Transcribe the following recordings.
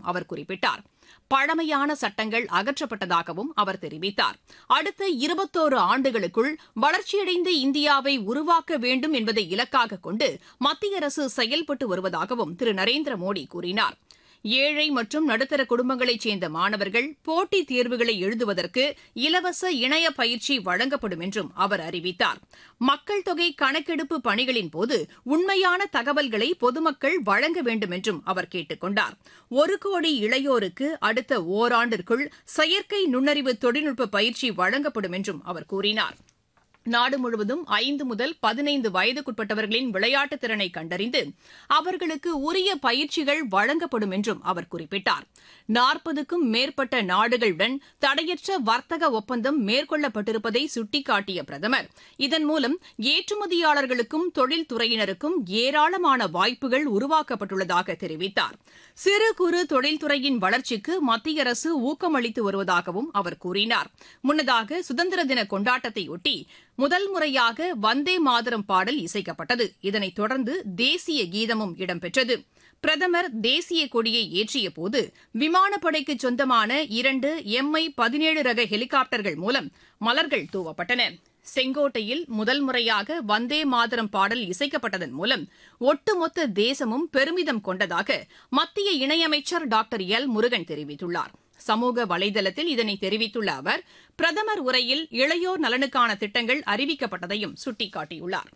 அவர் குறிப்பிட்டார் பழமையான சட்டங்கள் அகற்றப்பட்டதாகவும் அவர் தெரிவித்தார் அடுத்த இருபத்தோரு ஆண்டுகளுக்குள் வளர்ச்சியடைந்த இந்தியாவை உருவாக்க வேண்டும் என்பதை இலக்காக கொண்டு மத்திய அரசு செயல்பட்டு வருவதாகவும் திரு நரேந்திர மோடி கூறினார் ஏழை மற்றும் நடுத்தர குடும்பங்களைச் சேர்ந்த மாணவர்கள் போட்டித் தேர்வுகளை எழுதுவதற்கு இலவச இணைய பயிற்சி வழங்கப்படும் என்றும் அவர் அறிவித்தார் மக்கள் தொகை கணக்கெடுப்பு பணிகளின் போது உண்மையான தகவல்களை பொதுமக்கள் வழங்க வேண்டும் என்றும் அவர் கேட்டுக் கொண்டார் ஒரு கோடி இளையோருக்கு அடுத்த ஓராண்டிற்குள் செயற்கை நுண்ணறிவு தொழில்நுட்ப பயிற்சி வழங்கப்படும் என்றும் அவர் கூறினார் நாடு முழுவதும் ஐந்து முதல் பதினைந்து வயதுக்குட்பட்டவர்களின் விளையாட்டுத் திறனை கண்டறிந்து அவர்களுக்கு உரிய பயிற்சிகள் வழங்கப்படும் என்றும் அவர் குறிப்பிட்டார் நாற்பதுக்கும் மேற்பட்ட நாடுகளுடன் தடையற்ற வர்த்தக ஒப்பந்தம் மேற்கொள்ளப்பட்டிருப்பதை சுட்டிக்காட்டிய பிரதமர் இதன் மூலம் ஏற்றுமதியாளர்களுக்கும் தொழில்துறையினருக்கும் ஏராளமான வாய்ப்புகள் உருவாக்கப்பட்டுள்ளதாக தெரிவித்தார் சிறு குறு தொழில்துறையின் வளர்ச்சிக்கு மத்திய அரசு ஊக்கமளித்து வருவதாகவும் அவர் கூறினார் முன்னதாக சுதந்திர தின கொண்டாட்டத்தையொட்டி முதல் முறையாக வந்தே மாதரம் பாடல் இசைக்கப்பட்டது இதனைத் தொடர்ந்து தேசிய கீதமும் இடம்பெற்றது பிரதமர் தேசிய கொடியை ஏற்றியபோது விமானப்படைக்கு சொந்தமான இரண்டு எம்ஐ பதினேழு ரக ஹெலிகாப்டர்கள் மூலம் மலர்கள் தூவப்பட்டன செங்கோட்டையில் முதல் முறையாக வந்தே மாதரம் பாடல் இசைக்கப்பட்டதன் மூலம் ஒட்டுமொத்த தேசமும் பெருமிதம் கொண்டதாக மத்திய இணையமைச்சர் டாக்டர் எல் முருகன் தெரிவித்துள்ளார் சமூக வலைதளத்தில் இதனை தெரிவித்துள்ள அவர் பிரதமர் உரையில் இளையோர் நலனுக்கான திட்டங்கள் அறிவிக்கப்பட்டதையும் சுட்டிக்காட்டியுள்ளார்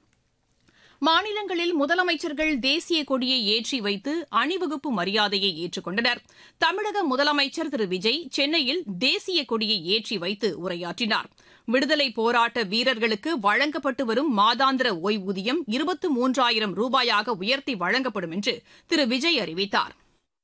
மாநிலங்களில் முதலமைச்சர்கள் தேசிய கொடியை ஏற்றி வைத்து அணிவகுப்பு மரியாதையை ஏற்றுக்கொண்டனர் தமிழக முதலமைச்சர் திரு விஜய் சென்னையில் தேசிய கொடியை ஏற்றி வைத்து உரையாற்றினார் விடுதலை போராட்ட வீரர்களுக்கு வழங்கப்பட்டு வரும் மாதாந்திர ஓய்வூதியம் இருபத்து மூன்றாயிரம் ரூபாயாக உயர்த்தி வழங்கப்படும் என்று திரு விஜய் அறிவித்தார்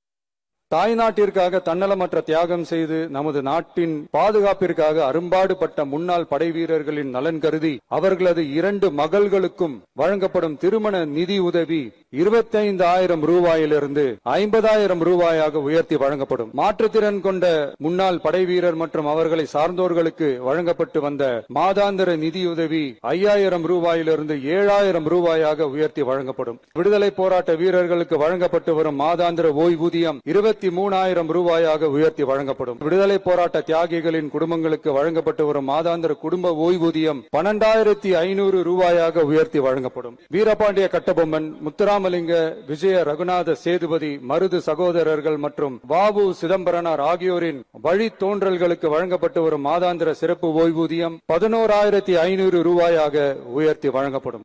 தாய்நாட்டிற்காக தன்னலமற்ற தியாகம் செய்து நமது நாட்டின் பாதுகாப்பிற்காக அரும்பாடுபட்ட முன்னாள் படை வீரர்களின் நலன் கருதி அவர்களது இரண்டு மகள்களுக்கும் வழங்கப்படும் திருமண நிதி உதவி இருபத்தைந்து ஆயிரம் ரூபாயிலிருந்து ஐம்பதாயிரம் ரூபாயாக உயர்த்தி வழங்கப்படும் மாற்றுத்திறன் கொண்ட முன்னாள் படை வீரர் மற்றும் அவர்களை சார்ந்தோர்களுக்கு வழங்கப்பட்டு வந்த மாதாந்திர நிதியுதவி ஐயாயிரம் ரூபாயிலிருந்து ஏழாயிரம் ரூபாயாக உயர்த்தி வழங்கப்படும் விடுதலை போராட்ட வீரர்களுக்கு வழங்கப்பட்டு வரும் மாதாந்திர ஓய்வூதியம் இருபத்தி மூணாயிரம் ரூபாயாக உயர்த்தி வழங்கப்படும் விடுதலை போராட்ட தியாகிகளின் குடும்பங்களுக்கு வழங்கப்பட்டு வரும் மாதாந்திர குடும்ப ஓய்வூதியம் பன்னெண்டாயிரத்தி ஐநூறு ரூபாயாக உயர்த்தி வழங்கப்படும் வீரபாண்டிய கட்டபொம்மன் முத்துராமலிங்க விஜய ரகுநாத சேதுபதி மருது சகோதரர்கள் மற்றும் வாவு சிதம்பரனார் ஆகியோரின் வழித்தோன்றல்களுக்கு வழங்கப்பட்டு வரும் மாதாந்திர சிறப்பு ஓய்வூதியம் பதினோராயிரத்தி ஐநூறு ரூபாயாக உயர்த்தி வழங்கப்படும்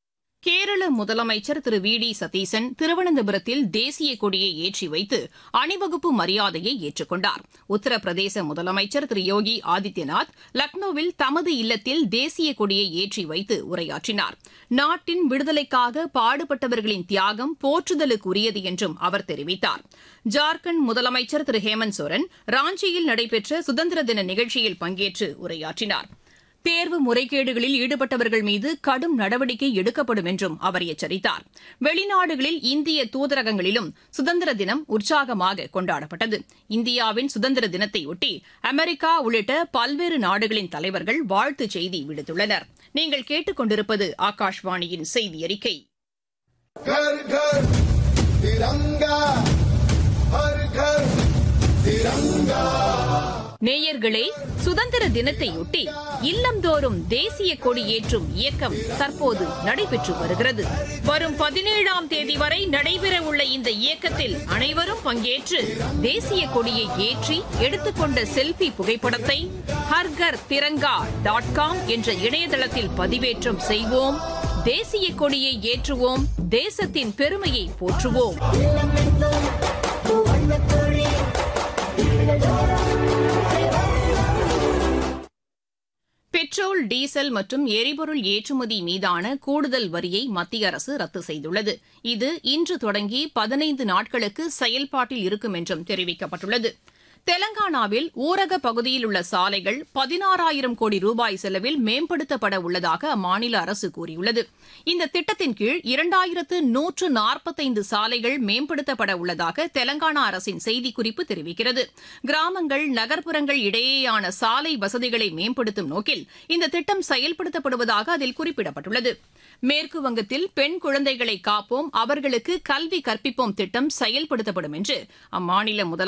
கேரள முதலமைச்சர் திரு வி டி சதீசன் திருவனந்தபுரத்தில் தேசிய கொடியை ஏற்றி வைத்து அணிவகுப்பு மரியாதையை ஏற்றுக்கொண்டார் உத்தரப்பிரதேச முதலமைச்சர் திரு யோகி ஆதித்யநாத் லக்னோவில் தமது இல்லத்தில் தேசிய கொடியை ஏற்றி வைத்து உரையாற்றினார் நாட்டின் விடுதலைக்காக பாடுபட்டவர்களின் தியாகம் போற்றுதலுக்குரியது என்றும் அவர் தெரிவித்தார் ஜார்க்கண்ட் முதலமைச்சர் திரு ஹேமந்த் சோரன் ராஞ்சியில் நடைபெற்ற சுதந்திர தின நிகழ்ச்சியில் பங்கேற்று உரையாற்றினார் தேர்வு முறைகேடுகளில் ஈடுபட்டவர்கள் மீது கடும் நடவடிக்கை எடுக்கப்படும் என்றும் அவர் எச்சரித்தார் வெளிநாடுகளில் இந்திய தூதரகங்களிலும் சுதந்திர தினம் உற்சாகமாக கொண்டாடப்பட்டது இந்தியாவின் சுதந்திர தினத்தையொட்டி அமெரிக்கா உள்ளிட்ட பல்வேறு நாடுகளின் தலைவர்கள் வாழ்த்துச் செய்தி விடுத்துள்ளனர் நீங்கள் கேட்டுக்கொண்டிருப்பது ஆகாஷ்வாணியின் செய்தி அறிக்கை घर घर तिरंगा हर घर तिरंगा நேயர்களே சுதந்திர தினத்தையொட்டி இல்லந்தோறும் தேசிய கொடி ஏற்றும் இயக்கம் தற்போது நடைபெற்று வருகிறது வரும் பதினேழாம் தேதி வரை நடைபெற உள்ள இந்த இயக்கத்தில் அனைவரும் பங்கேற்று தேசிய கொடியை ஏற்றி எடுத்துக்கொண்ட செல்பி புகைப்படத்தை ஹர்கர் திரங்கா டாட் காம் என்ற இணையதளத்தில் பதிவேற்றம் செய்வோம் தேசிய கொடியை ஏற்றுவோம் தேசத்தின் பெருமையை போற்றுவோம் பெட்ரோல் டீசல் மற்றும் எரிபொருள் ஏற்றுமதி மீதான கூடுதல் வரியை மத்திய அரசு ரத்து செய்துள்ளது இது இன்று தொடங்கி பதினைந்து நாட்களுக்கு செயல்பாட்டில் இருக்கும் என்றும் தெரிவிக்கப்பட்டுள்ளது தெலங்கானாவில் ஊரக பகுதியில் உள்ள சாலைகள் பதினாறாயிரம் கோடி ரூபாய் செலவில் மேம்படுத்தப்பட உள்ளதாக அம்மாநில அரசு கூறியுள்ளது இந்த திட்டத்தின் கீழ் இரண்டாயிரத்து நூற்று நாற்பத்தைந்து சாலைகள் மேம்படுத்தப்பட உள்ளதாக தெலங்கானா அரசின் செய்திக்குறிப்பு தெரிவிக்கிறது கிராமங்கள் நகர்ப்புறங்கள் இடையேயான சாலை வசதிகளை மேம்படுத்தும் நோக்கில் இந்த திட்டம் செயல்படுத்தப்படுவதாக அதில் குறிப்பிடப்பட்டுள்ளது மேற்கு வங்கத்தில் பெண் குழந்தைகளை காப்போம் அவர்களுக்கு கல்வி கற்பிப்போம் திட்டம் செயல்படுத்தப்படும் என்று அம்மாநில முதல்